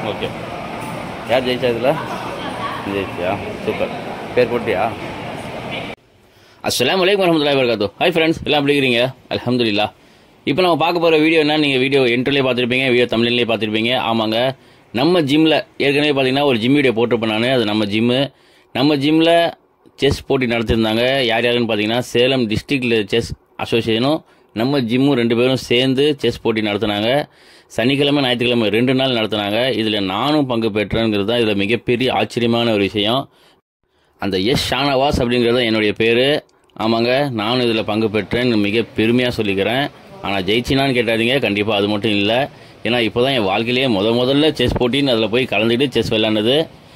okay யார் ஜெயிச்சா இதில் ஜெயிச்சியா சூப்பர் பேர் போட்டியா அஸ்ஸலாமு அலைக்கும் வரமத்துல்லாஹி வரகாத்து ஹாய் ஃப்ரெண்ட்ஸ் எல்லாம் எப்படி இருக்கிறீங்க அல்ஹம்துலில்லா இப்போ நம்ம பார்க்க போகிற வீடியோ என்ன நீங்கள் வீடியோ என்ட்ரிலே பார்த்துருப்பீங்க வீடியோ தமிழ்லேயே பார்த்துருப்பீங்க ஆமாங்க நம்ம ஜிம்மில் ஏற்கனவே பார்த்தீங்கன்னா ஒரு ஜிம் வீடியோ போட்டிருப்பேன் நான் அது நம்ம ஜிம்மு நம்ம ஜிம்மில் செஸ் போட்டி நடத்திருந்தாங்க யார் யாருன்னு பார்த்தீங்கன்னா சேலம் டிஸ்ட்ரிக்ட் செஸ் அசோசியேஷனும் நம்ம ஜிம்மும் ரெண்டு பேரும் சேர்ந்து செஸ் போட்டி நடத்தினாங்க சனிக்கிழமை ஞாயிற்றுக்கிழமை ரெண்டு நாள் நடத்தினாங்க இதில் நானும் பங்கு பெற்றேங்கிறது தான் இதில் மிகப்பெரிய ஆச்சரியமான ஒரு விஷயம் அந்த எஸ் ஷானவாஸ் அப்படிங்கிறது என்னுடைய பேர் ஆமாங்க நானும் இதில் பங்கு பெற்றேன் மிக பெருமையாக சொல்லிக்கிறேன் ஆனால் ஜெயிச்சினான்னு கேட்டாதீங்க கண்டிப்பாக அது மட்டும் இல்லை ஏன்னா இப்போ தான் என் வாழ்க்கையிலேயே முத முதல்ல செஸ் போட்டின்னு அதில் போய் கலந்துக்கிட்டு செஸ் விளையாண்டது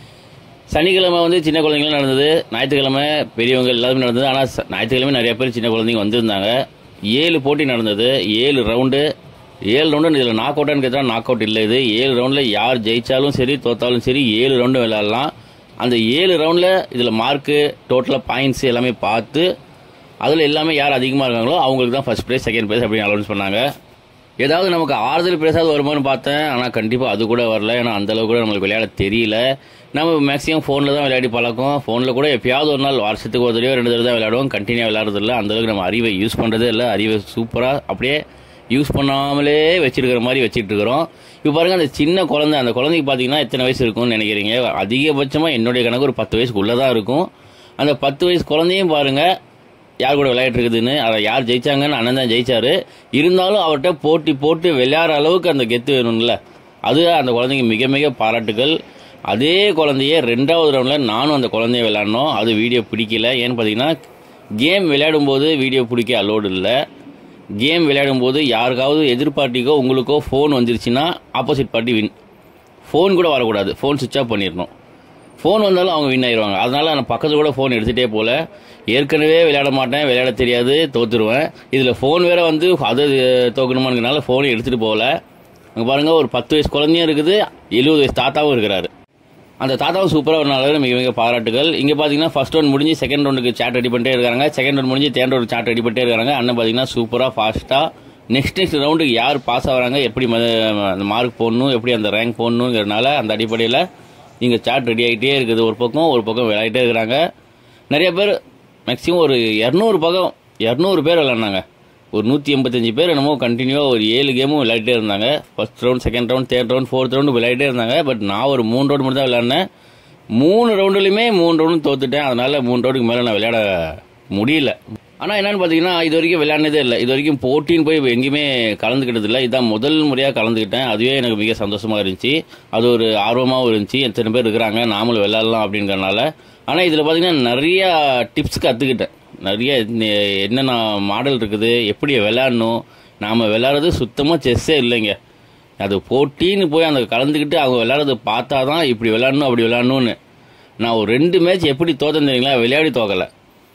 சனிக்கிழமை வந்து சின்ன குழந்தைங்களும் நடந்தது ஞாயிற்றுக்கிழமை பெரியவங்க எல்லாருமே நடந்தது ஆனால் ச- ஞாயிற்றுக்கிழமை நிறைய பேர் சின்ன குழந்தைங்க வந்திருந்தாங்க ஏழு போட்டி நடந்தது ஏழு ரவுண்டு ஏழு ரவுண்டு இதில் நாக் அவுட்டான்னு கேட்டால் நாக் அவுட் இல்லை இது ஏழு ரவுண்டில் யார் ஜெயிச்சாலும் சரி தோத்தாலும் சரி ஏழு ரவுண்டு விளையாடலாம் அந்த ஏழு ரவுண்டில் இதில் மார்க்கு டோட்டலாக பாயிண்ட்ஸ் எல்லாமே பார்த்து அதில் எல்லாமே யார் அதிகமாக இருக்காங்களோ அவங்களுக்கு தான் ஃபர்ஸ்ட் ப்ரைஸ் செகண்ட் ப்ரைஸ் அப்படின்னு அலௌன்ஸ் பண்ணாங்க ஏதாவது நமக்கு ஆறுதல் ப்ரைஸாவது வருமானு பார்த்தேன் ஆனால் கண்டிப்பாக அது கூட வரல ஏன்னா அந்த அளவுக்கு கூட நம்மளுக்கு விளையாட தெரியல நம்ம மேக்ஸிமம் ஃபோனில் தான் விளையாடி பழக்கம் ஃபோனில் கூட எப்பயாவது ஒரு நாள் வருஷத்துக்கு ஒரு தடவையோ ரெண்டு தடவை தான் விளையாடுவோம் கண்டினியூ விளையாடுறது இல்லை அந்த அளவுக்கு நம்ம அறிவை யூஸ் பண்ணுறதே இல்லை அறிவை சூப்பராக அப்படியே யூஸ் பண்ணாமலே வச்சிருக்கிற மாதிரி வச்சிட்டு இருக்கிறோம் இப்போ பாருங்க அந்த சின்ன குழந்தை அந்த குழந்தைக்கு பார்த்தீங்கன்னா எத்தனை வயசு இருக்கும்னு நினைக்கிறீங்க அதிகபட்சமாக என்னுடைய கணக்கு ஒரு பத்து வயசுக்குள்ளே தான் இருக்கும் அந்த பத்து வயசு குழந்தையும் பாருங்க யார் கூட விளையாட்டு இருக்குதுன்னு அதை யார் ஜெயிச்சாங்கன்னு அண்ணன் தான் ஜெயிச்சாரு இருந்தாலும் அவர்கிட்ட போட்டி போட்டு விளையாடுற அளவுக்கு அந்த கெத்து வேணும்ல அது அந்த குழந்தைங்க மிக மிக பாராட்டுகள் அதே குழந்தைய ரெண்டாவது ரவுண்டில் நானும் அந்த குழந்தைய விளையாடணும் அது வீடியோ பிடிக்கல ஏன்னு பார்த்தீங்கன்னா கேம் விளையாடும் போது வீடியோ பிடிக்க அலோடு இல்லை கேம் விளையாடும் போது யாருக்காவது எதிர்பார்ட்டிக்கோ உங்களுக்கோ ஃபோன் வந்துருச்சுன்னா ஆப்போசிட் பார்ட்டி வின் ஃபோன் கூட வரக்கூடாது ஃபோன் சுவிட்ச் ஆஃப் பண்ணிடணும் ஃபோன் வந்தாலும் அவங்க வின் ஆயிடுவாங்க அதனால நான் பக்கத்தில் கூட ஃபோன் எடுத்துகிட்டே போல ஏற்கனவே விளையாட மாட்டேன் விளையாட தெரியாது தோத்துருவேன் இதில் ஃபோன் வேற வந்து அது தோக்கணுமாங்கிறனால ஃபோனை எடுத்துகிட்டு போகல அங்கே பாருங்கள் ஒரு பத்து வயசு குழந்தையும் இருக்குது எழுபது வயசு தாத்தாவும் இருக்கிறாரு அந்த தாத்தாவும் சூப்பராக ஒரு நாள் மிக மிக பாராட்டுகள் இங்கே பார்த்தீங்கன்னா ஃபர்ஸ்ட் ரவுண்ட் முடிஞ்சு செகண்ட் ரவுண்டுக்கு சாட் ரெடி பண்ணிட்டே இருக்காங்க செகண்ட் ரவுண்ட் முடிஞ்சு தேர்ட் ரவுண்ட் சாட் ரெடி பண்ணிட்டே இருக்காங்க அண்ணன் பார்த்தீங்கன்னா சூப்பராக ஃபாஸ்ட்டாக நெக்ஸ்ட் நெக்ஸ்ட் ரவுண்டுக்கு யார் பாஸ் ஆகுறாங்க எப்படி ம- அந்த மார்க் போடணும் எப்படி அந்த ரேங்க் போடணுங்கிறனால அந்த அடிப்படையில் இங்கே சாட் ரெடி ஆகிட்டே இருக்குது ஒரு பக்கம் ஒரு பக்கம் விளையாடிட்டே இருக்கிறாங்க நிறைய பேர் மேக்ஸிமம் ஒரு இரநூறு பக்கம் இரநூறு பேர் விளையாடினாங்க ஒரு நூற்றி எண்பத்தஞ்சு பேர் என்னமோ கண்டினியூவாக ஒரு ஏழு கேமும் விளையாடிட்டே இருந்தாங்க first round second round third round fourth round விளையாடிட்டே இருந்தாங்க பட் நான் ஒரு மூணு ரவுண்ட் மட்டும் தான் விளையாடினேன் மூணு ரவுண்டுலையுமே மூணு ரவுண்டும் தோத்துட்டேன் அதனால மூணு ரவுண்டுக்கு மேலே நான் விளையாட முடியல ஆனால் என்னன்னு பார்த்தீங்கன்னா இது வரைக்கும் விளையாடினதே இல்லை இது வரைக்கும் போட்டின்னு போய் எங்கேயுமே கலந்துக்கிட்டது இல்லை இதான் முதல் முறையாக கலந்துக்கிட்டேன் அதுவே எனக்கு மிக சந்தோஷமாக இருந்துச்சு அது ஒரு ஆர்வமாகவும் இருந்துச்சு எத்தனை பேர் இருக்கிறாங்க நாமளும் விளையாடலாம் அப்படிங்கறனால ஆனால் இதில் பார்த்தீங்கன்னா நிறைய டிப்ஸ் கற்றுக்கிட்டேன் நிறைய நெ- என்னென்ன மாடல் இருக்குது எப்படி விளையாடணும் நாம் விளையாடுறது சுத்தமாக செஸ்ஸே இல்லைங்க அது போட்டின்னு போய் அந்த கலந்துக்கிட்டு அவங்க விளையாடுறத பார்த்தா தான் இப்படி விளையாடணும் அப்படி விளையாடணும்னு நான் ஒரு ரெண்டு மேட்ச் எப்படி தோத்தேன் தெரியுங்களா விளையாடி தோக்கலை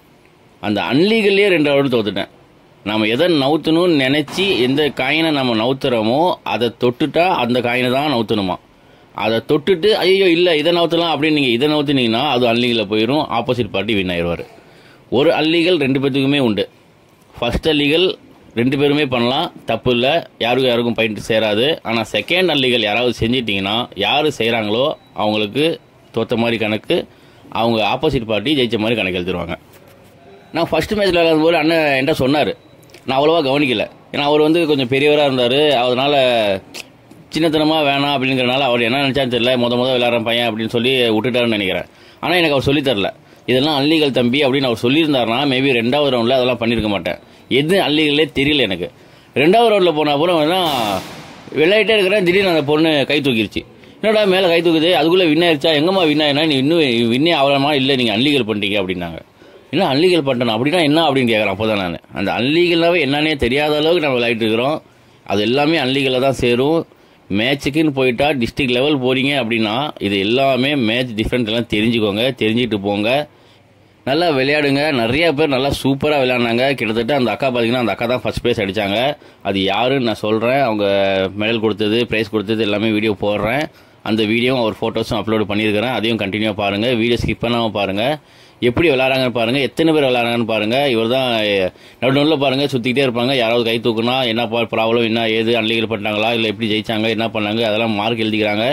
அந்த அன்லீகல்லே ரெண்டு ரவுண்டு தோத்துட்டேன் நம்ம எதை நவுத்தணும்னு நினைச்சு எந்த காயினை நம்ம நவுத்துறோமோ அதை தொட்டுட்டா அந்த காயினை தான் நவுத்தணுமா அதை தொட்டுட்டு ஐயோ இல்லை இதை நவுத்தலாம் அப்படின்னு நீங்கள் இதை நவுத்துனீங்கன்னா அது அன்லீகலில் போயிடும் ஆப்போசிட் பார்ட்டி வின் ஆயிடுவார் ஒரு அல்லீகல் ரெண்டு பேத்துக்குமே உண்டு ஃபர்ஸ்ட் அல்லீகல் ரெண்டு பேருமே பண்ணலாம் தப்பு இல்லை யாருக்கும் யாருக்கும் பாயிண்ட் சேராது ஆனால் செகண்ட் அல்லீகல் யாராவது செஞ்சிட்டிங்கன்னா யார் செய்கிறாங்களோ அவங்களுக்கு தோத்த மாதிரி கணக்கு அவங்க ஆப்போசிட் பார்ட்டி ஜெயிச்ச மாதிரி கணக்கு எழுதிருவாங்க நான் ஃபர்ஸ்ட் மேட்ச்ல விளையாடும் போது அண்ணன் என்கிட்ட சொன்னார் நான் அவ்வளோவா கவனிக்கல ஏன்னா அவர் வந்து கொஞ்சம் பெரியவராக இருந்தார் அதனால சின்னத்தனமாக வேணாம் அப்படிங்கிறனால அவர் என்ன நினச்சான்னு தெரியல முத முத விளையாடுற பையன் அப்படின்னு சொல்லி விட்டுட்டாருன்னு நினைக்கிறேன் ஆனால் எனக்கு அவர் சொல்லித் தரல இதெல்லாம் அல்லீகல் தம்பி அப்படின்னு அவர் சொல்லியிருந்தாருன்னா மேபி ரெண்டாவது ரவுண்டில் அதெல்லாம் பண்ணியிருக்க மாட்டேன் எது அல்லீகலே தெரியல எனக்கு ரெண்டாவது ரவுண்டில் போன அப்புறம் வேணா விளையாட்டே இருக்கிறேன் திடீர்னு அந்த பொண்ணு கை தூக்கிருச்சு என்னடா மேலே கை தூக்குது அதுக்குள்ளே வின் ஆயிருச்சா எங்கம்மா வின் ஆயினா நீ இன்னும் வின்னே ஆகலாமா இல்லை நீங்கள் அன்லீகல் பண்ணிட்டீங்க அப்படின்னாங்க என்ன அன்லீகல் பண்ணிட்டேன் அப்படின்னா என்ன அப்படின்னு கேட்குறேன் அப்போ தான் நான் அந்த அன்லீகலாகவே என்னன்னே தெரியாத அளவுக்கு நம்ம விளையாட்டு இருக்கிறோம் அது எல்லாமே அன்லீகலாக தான் சேரும் மேட்சுக்குன்னு போயிட்டா டிஸ்ட்ரிக்ட் லெவல் போறீங்க அப்படின்னா இது எல்லாமே மேட்ச் டிஃப்ரெண்ட் எல்லாம் தெரிஞ்சுக்கோங்க தெரிஞ்சுட்டு போங்க நல்லா விளையாடுங்க நிறைய பேர் நல்லா சூப்பராக விளையாடினாங்க கிட்டத்தட்ட அந்த அக்கா பார்த்தீங்கன்னா அந்த அக்கா தான் ஃபர்ஸ்ட் ப்ரைஸ் அடித்தாங்க அது யாருன்னு நான் சொல்கிறேன் அவங்க மெடல் கொடுத்தது ப்ரைஸ் கொடுத்தது எல்லாமே வீடியோ போடுறேன் அந்த வீடியோவும் அவர் ஃபோட்டோஸும் அப்லோட் பண்ணியிருக்கிறேன் அதையும் கண்டினியூ பாருங்கள் வீடியோ ஸ்கிப் பண்ணாமல் பாருங்கள் எப்படி விளாட்றாங்கன்னு பாருங்கள் எத்தனை பேர் விளாட்றாங்கன்னு பாருங்கள் இவர் தான் நடு நடுவில் பாருங்கள் சுற்றிக்கிட்டே இருப்பாங்க யாராவது கை தூக்குனா என்ன ப்ராப்ளம் என்ன ஏது அன்லீகல் பண்ணிட்டாங்களா இல்லை எப்படி ஜெயிச்சாங்க என்ன பண்ணாங்க அதெல்லாம் மார்க் எழுதிக்கிறாங்க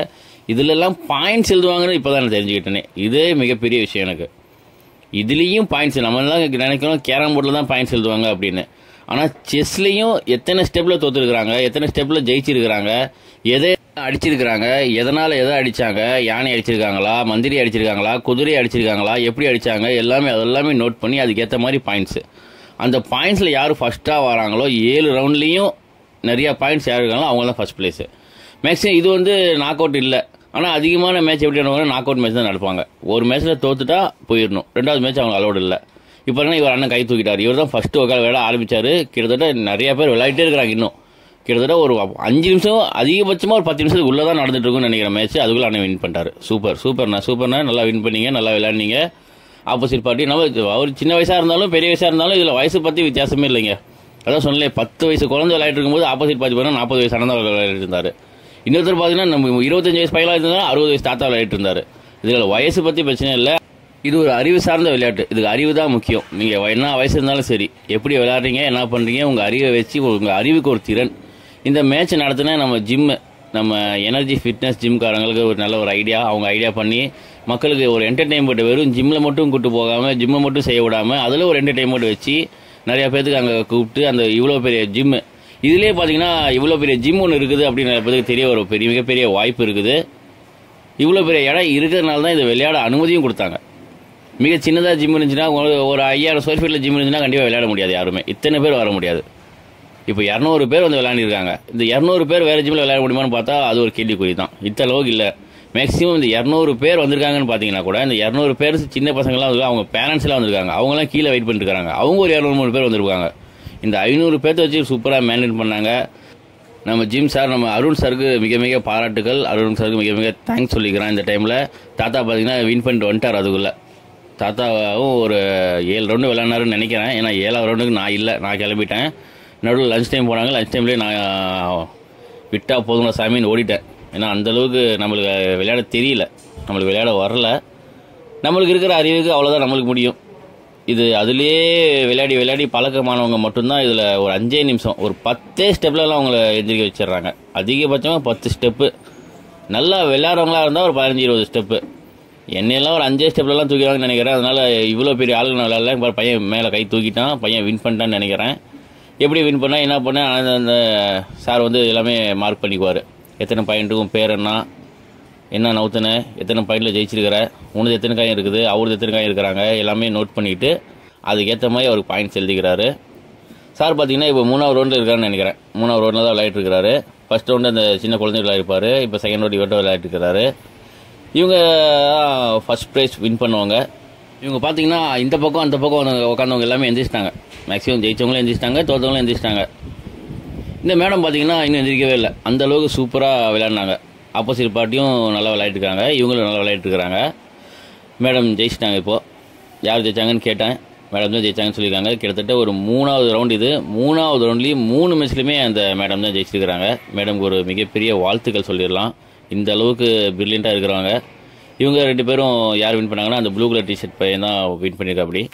இதுலெல்லாம் பாயிண்ட்ஸ் எழுதுவாங்கன்னு இப்போ தான் நான் தெரிஞ்சுக்கிட்டேனே இதே மிகப்பெரிய விஷயம் எனக்கு இதுலேயும் பாயிண்ட்ஸ் நம்மளாம் நினைக்கிறோம் கேரம் போர்டில் தான் பாயிண்ட்ஸ் எழுதுவாங்க அப்படின்னு ஆனால் செஸ்லேயும் எத்தனை ஸ்டெப்பில் தோத்துருக்குறாங்க எத்தனை ஸ்டெப்பில் ஜெயிச்சிருக்கிறாங்க எதை அடிச்சிருக்கிறாங்க எதனால் எதை அடித்தாங்க யானை அடிச்சிருக்காங்களா மந்திரி அடிச்சிருக்காங்களா குதிரை அடிச்சிருக்காங்களா எப்படி அடித்தாங்க எல்லாமே அதெல்லாமே நோட் பண்ணி அதுக்கேற்ற மாதிரி பாயிண்ட்ஸு அந்த பாயிண்ட்ஸில் யார் ஃபஸ்ட்டாக வராங்களோ ஏழு ரவுண்ட்லேயும் நிறையா பாயிண்ட்ஸ் யார் இருக்காங்களோ அவங்க தான் ஃபஸ்ட் பிளேஸு மேக்ஸிமம் இது வந்து நாக் அவுட் இல்லை ஆனால் அதிகமான மேட்ச் எப்படி நடவாங்க நாக் அவுட் மேட்ச் தான் நடப்பாங்க ஒரு மேட்ச்சில் தோத்துட்டா போயிடணும் ரெண்டாவது மேட்ச் அவங்க அலோடு இல்லை இப்போ என்ன இவர் அண்ணன் கை தூக்கிட்டார் இவர் தான் ஃபஸ்ட்டு உட்கார விளையாட ஆரம்பிச்சாரு கிட்டத்தட்ட நிறைய பேர் விளையாடிட்டே இருக்கிறாங்க இன்னும் கிட்டத்தட்ட ஒரு அஞ்சு நிமிஷம் அதிகபட்சமாக ஒரு பத்து நிமிஷத்துக்கு உள்ளே தான் நடந்துட்டு இருக்கும்னு நினைக்கிற மேட்ச் அதுக்குள்ள அண்ணன் வின் பண்ணிட்டாரு சூப்பர் சூப்பர்ண்ணா சூப்பர்ண்ணா நல்லா வின் பண்ணீங்க நல்லா விளையாடுனீங்க ஆப்போசிட் பார்ட்டி நம்ம அவர் சின்ன வயசாக இருந்தாலும் பெரிய வயசாக இருந்தாலும் இதில் வயசு பற்றி வித்தியாசமே இல்லைங்க அதான் சொன்னலே பத்து வயசு குழந்தை விளையாட்டு இருக்கும்போது ஆப்போசிட் பார்ட்டி பார்த்தா நாற்பது வயசு அண்ணன் விளையாடிட்டு இருந்தார் இன்னொருத்தர் பார்த்தீங்கன்னா நம்ம இருபத்தஞ்சு வயசு பையலாக இருந்தாலும் அறுபது வயசு தாத்தா விளையாடிட்டு இருந்தார் இதில் வயசு பற்றி பிரச்சனை இல்லை இது ஒரு அறிவு சார்ந்த விளையாட்டு இதுக்கு அறிவு தான் முக்கியம் நீங்கள் என்ன வயசு இருந்தாலும் சரி எப்படி விளையாடுறீங்க என்ன பண்ணுறீங்க உங்கள் அறிவை வச்சு உங்கள் அறிவுக்கு ஒரு திறன் இந்த மேட்ச் நடத்தினா நம்ம ஜிம்மு நம்ம எனர்ஜி ஃபிட்னஸ் ஜிம்காரங்களுக்கு ஒரு நல்ல ஒரு ஐடியா அவங்க ஐடியா பண்ணி மக்களுக்கு ஒரு என்டர்டெயின்மெண்ட் வெறும் ஜிம்மில் மட்டும் கூட்டு போகாமல் ஜிம்மை மட்டும் செய்ய விடாமல் அதில் ஒரு என்டர்டெயின்மெண்ட் வச்சு நிறைய பேத்துக்கு அங்கே கூப்பிட்டு அந்த இவ்வளோ பெரிய ஜிம்மு இதுலேயே பார்த்தீங்கன்னா இவ்வளோ பெரிய ஜிம் ஒன்று இருக்குது அப்படின்னு நிறைய பேருக்கு தெரிய ஒரு பெரிய மிகப்பெரிய வாய்ப்பு இருக்குது இவ்வளோ பெரிய இடம் இருக்கிறதுனால தான் இதை விளையாட அனுமதியும் கொடுத்தாங்க மிக சின்னதாக ஜிம் இருந்துச்சுன்னா ஒரு- ஒரு ஐயாயிரம் ஸ்கொயர் ஃபீட்டில் ஜிம் இருந்துச்சுன்னா கண்டிப்பாக விளையாட முடியாது யாருமே இத்தனை பேர் வர முடியாது இப்போ இரநூறு பேர் வந்து விளையாண்டிருக்காங்க இந்த இரநூறு பேர் வேறு ஜிம்மில் விளையாட முடியுமான்னு பார்த்தா அது ஒரு கேள்விக்குறி தான் இத்தனை அளவுக்கு இல்லை மேக்ஸிமம் இந்த இரநூறு பேர் வந்திருக்காங்கன்னு பார்த்தீங்கன்னா கூட இந்த இரநூறு பேர் சின்ன பசங்களாம் வந்து அவங்க பேரண்ட்ஸ் எல்லாம் வந்திருக்காங்க அவங்களாம் கீழே வெயிட் பண்ணிட்டு இருக்காங்க அவங்க ஒரு இரநூறு மூணு பேர் வந்திருக்காங்க இந்த ஐநூறு பேர்த்த வச்சு சூப்பராக மேனேஜ் பண்ணாங்க நம்ம ஜிம் சார் நம்ம அருண் சாருக்கு மிக மிக பாராட்டுகள் அருண் சாருக்கு மிக மிக தேங்க்ஸ் சொல்லிக்கிறேன் இந்த டைமில் தாத்தா பார்த்தீங்கன்னா வின் பண்ணிட்டு வந்துட்டார் அதுக்குள்ளே தாத்தாவும் ஒரு ஏழு ரவுண்டு விளையாடினாருன்னு நினைக்கிறேன் ஏன்னா ஏழாவது ரவுண்டுக்கு நான் இல்லை நான் கிளம்பிட்டேன் நடுவில் லஞ்ச் டைம் போனாங்க லஞ்ச் டைம்லேயே நான் விட்டா போதுங்களா சாமின்னு ஓடிட்டேன் ஏன்னா அந்த அளவுக்கு நம்மளுக்கு விளையாட தெரியல நம்மளுக்கு விளையாட வரல நம்மளுக்கு இருக்கிற அறிவுக்கு அவ்வளோதான் நம்மளுக்கு முடியும் இது அதுலேயே விளையாடி விளையாடி பழக்கமானவங்க மட்டும்தான் இதில் ஒரு அஞ்சே நிமிஷம் ஒரு பத்தே ஸ்டெப்லலாம் அவங்கள எந்திரிக்க வச்சிடுறாங்க அதிகபட்சமாக பத்து ஸ்டெப்பு நல்லா விளையாடுறவங்களா இருந்தால் ஒரு பதினஞ்சு இருபது ஸ்டெப்பு என்னையெல்லாம் ஒரு அஞ்சே ஸ்டெப்லலாம் தூக்கிடுவாங்கன்னு நினைக்கிறேன் அதனால் இவ்வளோ பெரிய ஆளுங்க நான் விளையாடல பாரு பையன் மேலே கை தூக்கிட்டான் பையன் வின் பண்ணிட்டான்னு நினைக்கிறேன் எப்படி வின் பண்ணா என்ன பண்ணேன் அந்த அந்த சார் வந்து எல்லாமே மார்க் பண்ணிக்குவார் எத்தனை பாயிண்ட்டுக்கும் பேர் என்ன என்ன நவுத்தன எத்தனை பாயிண்டில் ஜெயிச்சிருக்கிற உனது எத்தனை காயம் இருக்குது அவரது எத்தனை காயம் இருக்கிறாங்க எல்லாமே நோட் பண்ணிவிட்டு அதுக்கேற்ற மாதிரி அவருக்கு பாயிண்ட்ஸ் எழுதிக்கிறாரு சார் பார்த்தீங்கன்னா இப்போ மூணாவது ரவுண்டில் இருக்காருன்னு நினைக்கிறேன் மூணாவது ரவுண்டில் தான் விளையாட்டு இருக்காரு ஃபர்ஸ்ட் ரவுண்டு அந்த சின்ன குழந்தை விளையாடிருப்பாரு இப்போ செகண்ட் ரவுண்டு இவர்கிட்ட விளையாட்டு இருக்கிறாரு இவங்க ஃபர்ஸ்ட் ப்ரைஸ் வின் பண்ணுவாங்க இவங்க பார்த்தீங்கன்னா இந்த பக்கம் அந்த பக்கம் வந்து உட்காந்தவங்க எல்லாமே எந்திரிச்சிட்டாங்க மேக்ஸிமம் ஜெயிச்சவங்களும் எந்திரிச்சிட்டாங்க தோத்தவங்களும் எந்திரிச்சிட்டாங்க இந்த மேடம் பார்த்தீங்கன்னா இன்னும் எந்திரிக்கவே இல்லை அந்த அளவுக்கு சூப்பராக விளையாடினாங்க ஆப்போசிட் பார்ட்டியும் நல்லா விளையாடிருக்காங்க இவங்களும் நல்லா விளையாடிருக்காங்க மேடம் ஜெயிச்சிட்டாங்க இப்போது யார் ஜெயிச்சாங்கன்னு கேட்டேன் மேடம் தான் ஜெயிச்சாங்கன்னு சொல்லியிருக்காங்க கிட்டத்தட்ட ஒரு மூணாவது ரவுண்ட் இது மூணாவது ரவுண்ட்லேயும் மூணு மேட்ச்லையுமே அந்த மேடம் தான் ஜெயிச்சிருக்கிறாங்க மேடம்க்கு ஒரு மிகப்பெரிய வாழ்த்துக்கள் சொல்லிடலாம் இந்த அளவுக்கு பிரில்லியண்ட்டாக இருக்கிறவங்க இவங்க ரெண்டு பேரும் யார் வின் பண்ணாங்கன்னா அந்த ப்ளூ கலர் டிஷர்ட் பையன் தான் வின் பண்ணியிருக்கா அப்படி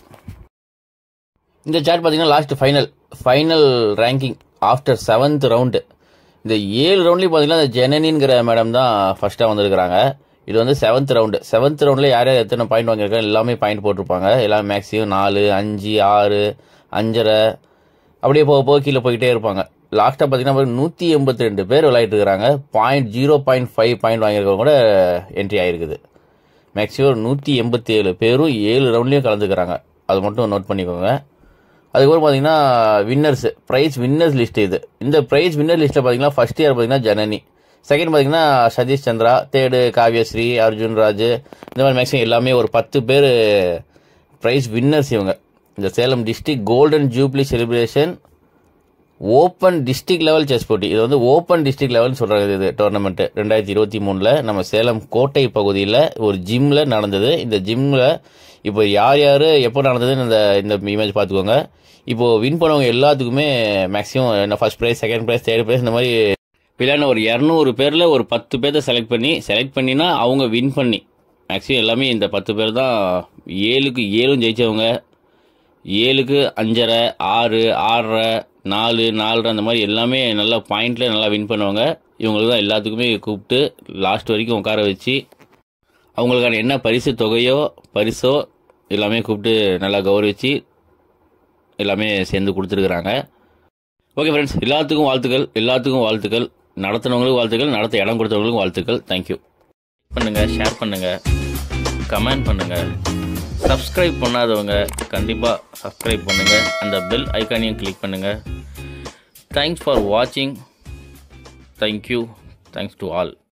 இந்த சார்ட் பார்த்தீங்கன்னா last final final ranking after seventh round இந்த ஏழு ரவுண்ட்லேயும் பார்த்தீங்கன்னா இந்த ஜெனனிங்கிற மேடம் தான் ஃபர்ஸ்ட்டாக வந்திருக்கிறாங்க இது வந்து செவன்த் ரவுண்டு செவன்த் ரவுண்டில் யார் யார் எத்தனை பாயிண்ட் வாங்கியிருக்காங்க எல்லாமே பாயிண்ட் போட்டிருப்பாங்க எல்லாமே மேக்ஸிமம் நாலு அஞ்சு ஆறு அஞ்சரை அப்படியே போக போக கீழே போய்கிட்டே இருப்பாங்க லாஸ்ட்டாக பார்த்தீங்கன்னா நூற்றி எண்பத்தி ரெண்டு பேர் விளையாட்டு இருக்கிறாங்க point zero point five point வாங்கியிருக்கவங்க கூட என்ட்ரி ஆயிருக்குது மேக்ஸிமம் நூற்றி எண்பத்தி ஏழு பேரும் ஏழு ரவுண்ட்லேயும் கலந்துக்கிறாங்க அது மட்டும் நோட் பண்ணிக்கோங்க அதுக்கப்புறம் பார்த்தீங்கன்னா வின்னர்ஸ் ப்ரைஸ் வின்னர்ஸ் லிஸ்ட் இது இந்த ப்ரைஸ் வின்னர் லிஸ்ட்டில் பார்த்தீங்கன்னா ஃபர்ஸ்ட் இயர் பார்த்தீங்கன்னா ஜனனி செகண்ட் பார்த்தீங்கன்னா சதீஷ் சந்திரா தேர்டு காவ்யஸ்ரீ அர்ஜுன் ராஜ் இந்த மாதிரி மேக்ஸிமம் எல்லாமே ஒரு பத்து பேர் ப்ரைஸ் வின்னர்ஸ் இவங்க இந்த Salem district golden jubilee celebration open district level chess போட்டி இது வந்து ஓப்பன் டிஸ்ட்ரிக்ட் லெவல்னு சொல்றாங்க இது டோர்னமெண்ட் ரெண்டாயிரத்தி இருபத்தி மூணுல நம்ம சேலம் கோட்டை பகுதியில் ஒரு ஜிம்ல நடந்தது இந்த ஜிம்ல இப்போ யார் யார் எப்போ நடந்ததுன்னு இந்த இந்த இமேஜ் பார்த்துக்கோங்க இப்போ வின் பண்ணவங்க எல்லாத்துக்குமே மேக்ஸிமம் என்ன first prize second prize third prize இந்த மாதிரி விளையாடின ஒரு இரநூறு பேரில் ஒரு பத்து பேர்த்த செலக்ட் பண்ணி செலக்ட் பண்ணினா அவங்க வின் பண்ணி மேக்ஸிமம் எல்லாமே இந்த பத்து பேர் தான் ஏழுக்கு ஏழும் ஜெயிச்சவங்க ஏழுக்கு அஞ்சரை ஆறு ஆறரை நாலு நாலரை அந்த மாதிரி எல்லாமே நல்லா பாயிண்டில் நல்லா வின் பண்ணுவாங்க இவங்களுக்கு தான் எல்லாத்துக்குமே கூப்பிட்டு லாஸ்ட் வரைக்கும் உட்கார வச்சு அவங்களுக்கான என்ன பரிசு தொகையோ பரிசோ எல்லாமே கூப்பிட்டு நல்லா கௌரவிச்சு எல்லாமே சேர்ந்து கொடுத்துருக்குறாங்க ஓகே ஃப்ரெண்ட்ஸ் எல்லாத்துக்கும் வாழ்த்துக்கள் எல்லாத்துக்கும் வாழ்த்துக்கள் நடத்துனவங்களுக்கும் வாழ்த்துக்கள் நடத்த இடம் கொடுத்தவங்களுக்கும் வாழ்த்துக்கள் தேங்க்யூ பண்ணுங்கள் ஷேர் பண்ணுங்கள் கமெண்ட் பண்ணுங்கள் சப்ஸ்கிரைப் பண்ணாதவங்க கண்டிப்பாக சப்ஸ்கிரைப் பண்ணுங்கள் அந்த பெல் ஐக்கானையும் கிளிக் பண்ணுங்கள் தேங்க்ஸ் ஃபார் வாட்சிங் தேங்க்யூ தேங்க்ஸ் டு ஆல்